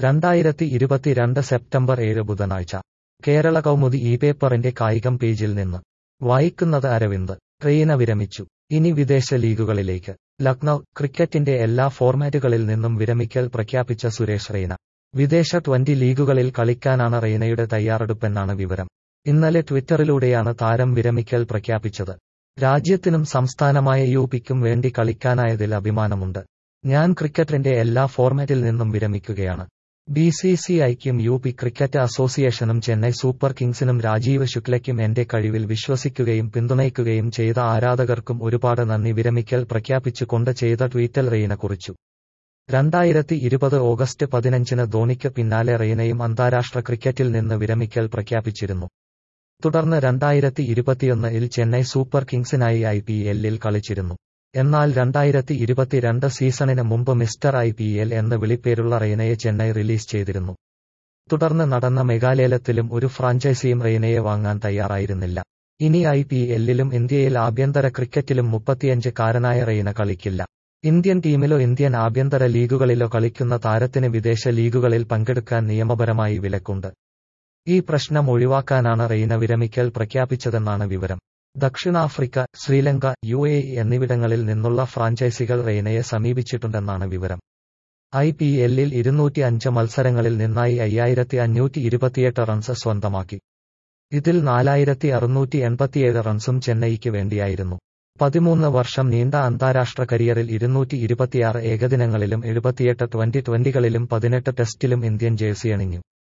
രണ്ടായിരത്തി ഇരുപത്തിരണ്ട് സെപ്റ്റംബർ ഏഴ് ബുധനാഴ്ച കേരള കൗമുദി ഈ പേപ്പറിന്റെ കായികം പേജിൽ നിന്ന് വായിക്കുന്നത് അരവിന്ദ് റെയ്ന വിരമിച്ചു ഇനി വിദേശ ലീഗുകളിലേക്ക് ലക്നൌ ക്രിക്കറ്റിന്റെ എല്ലാ ഫോർമാറ്റുകളിൽ നിന്നും വിരമിക്കൽ പ്രഖ്യാപിച്ച സുരേഷ് റെയ്ന വിദേശ ട്വന്റി ലീഗുകളിൽ കളിക്കാനാണ് റെയ്നയുടെ തയ്യാറെടുപ്പെന്നാണ് വിവരം ഇന്നലെ ട്വിറ്ററിലൂടെയാണ് താരം വിരമിക്കൽ പ്രഖ്യാപിച്ചത് രാജ്യത്തിനും സംസ്ഥാനമായ യു പിക്കും വേണ്ടി കളിക്കാനായതിൽ അഭിമാനമുണ്ട് ഞാൻ ക്രിക്കറ്റിന്റെ എല്ലാ ഫോർമാറ്റിൽ നിന്നും വിരമിക്കുകയാണ് ബി സി സി ഐക്കും യു പി ക്രിക്കറ്റ് അസോസിയേഷനും ചെന്നൈ സൂപ്പർ കിങ്സിനും രാജീവ് ശുക്ലയ്ക്കും എന്റെ കഴിവിൽ വിശ്വസിക്കുകയും പിന്തുണയ്ക്കുകയും ചെയ്ത ആരാധകർക്കും ഒരുപാട് നന്ദി വിരമിക്കൽ പ്രഖ്യാപിച്ചുകൊണ്ട് ചെയ്ത ട്വീറ്റിൽ റെയ്ന കുറിച്ചു രണ്ടായിരത്തി ഇരുപത് ഓഗസ്റ്റ് പതിനഞ്ചിന് ധോണിക്ക് പിന്നാലെ റെയ്നയും അന്താരാഷ്ട്ര ക്രിക്കറ്റിൽ നിന്ന് വിരമിക്കൽ പ്രഖ്യാപിച്ചിരുന്നു തുടർന്ന് രണ്ടായിരത്തി ഇരുപത്തിയൊന്നിൽ ചെന്നൈ സൂപ്പർ കിങ്സിനായി ഐ പി എല്ലിൽ കളിച്ചിരുന്നു എന്നാൽ രണ്ടായിരത്തി ഇരുപത്തിരണ്ട് സീസണിന് മുമ്പ് മിസ്റ്റർ ഐ പി എൽ എന്ന വിളിപ്പേരുള്ള റെയ്നയെ ചെന്നൈ റിലീസ് ചെയ്തിരുന്നു തുടർന്ന് നടന്ന മെഗാലേലത്തിലും ഒരു ഫ്രാഞ്ചൈസിയും റെയ്നയെ വാങ്ങാൻ തയ്യാറായിരുന്നില്ല ഇനി ഐ പി എല്ലിലും ഇന്ത്യയിൽ ആഭ്യന്തര ക്രിക്കറ്റിലും മുപ്പത്തിയഞ്ച് കാരനായ റെയ്ന കളിക്കില്ല ഇന്ത്യൻ ടീമിലോ ഇന്ത്യൻ ആഭ്യന്തര ലീഗുകളിലോ കളിക്കുന്ന താരത്തിന് വിദേശ ലീഗുകളിൽ പങ്കെടുക്കാൻ നിയമപരമായി വിലക്കുണ്ട് ഈ പ്രശ്നം ഒഴിവാക്കാനാണ് റെയ്ന വിരമിക്കൽ പ്രഖ്യാപിച്ചതെന്നാണ് വിവരം ദക്ഷിണാഫ്രിക്ക ശ്രീലങ്ക യു എ എന്നിവിടങ്ങളിൽ നിന്നുള്ള ഫ്രാഞ്ചൈസികൾ റെയ്നയെ സമീപിച്ചിട്ടുണ്ടെന്നാണ് വിവരം ഐ പി എല്ലിൽ ഇരുന്നൂറ്റി അഞ്ച് മത്സരങ്ങളിൽ നിന്നായി അയ്യായിരത്തി അഞ്ഞൂറ്റി ഇരുപത്തിയെട്ട് റൺസ് സ്വന്തമാക്കി ഇതിൽ നാലായിരത്തി അറുന്നൂറ്റി എൺപത്തിയേഴ് റൺസും ചെന്നൈയ്ക്ക് വേണ്ടിയായിരുന്നു പതിമൂന്ന് വർഷം നീണ്ട അന്താരാഷ്ട്ര കരിയറിൽ ഇരുന്നൂറ്റി ഇരുപത്തിയാറ് ഏകദിനങ്ങളിലും എഴുപത്തിയെട്ട് ട്വന്റി ട്വന്റികളിലും പതിനെട്ട് ടെസ്റ്റിലും ഇന്ത്യൻ ജേഴ്സി അണിഞ്ഞു